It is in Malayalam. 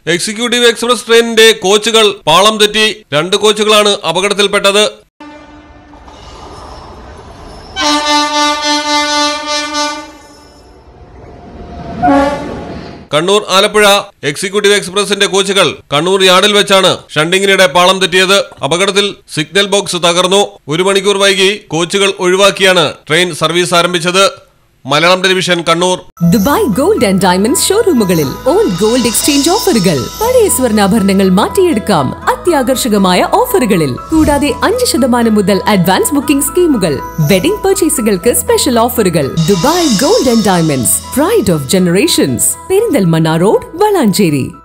എക്സിക്യൂട്ടീവ് എക്സ്പ്രസ് ട്രെയിനിന്റെ കോച്ചുകൾ പാളം തെറ്റി രണ്ട് കോച്ചുകളാണ് അപകടത്തിൽപ്പെട്ടത് കണ്ണൂർ ആലപ്പുഴ എക്സിക്യൂട്ടീവ് എക്സ്പ്രസിന്റെ കോച്ചുകൾ കണ്ണൂർ യാർഡിൽ വെച്ചാണ് ഷണ്ടിങ്ങിനിടെ പാളം തെറ്റിയത് അപകടത്തിൽ സിഗ്നൽ ബോക്സ് തകർന്നു ഒരു മണിക്കൂർ വൈകി കോച്ചുകൾ ഒഴിവാക്കിയാണ് ട്രെയിൻ സർവീസ് ആരംഭിച്ചത് Malayalam television Kannur Dubai gold and diamonds ഷോറൂമുകളിൽ ഓൾഡ് ഗോൾഡ് എക്സ്ചേഞ്ച് ഓഫറുകൾ പഴയ സ്വർണ്ണാഭരണങ്ങൾ മാറ്റിയെടുക്കാം അത്യാകർഷകമായ ഓഫറുകളിൽ കൂടാതെ അഞ്ച് ശതമാനം മുതൽ അഡ്വാൻസ് ബുക്കിംഗ് സ്കീമുകൾ വെഡിംഗ് പർച്ചേസുകൾക്ക് സ്പെഷ്യൽ ഓഫറുകൾ Dubai gold and diamonds pride of generations Perinthalmanna road Valanchery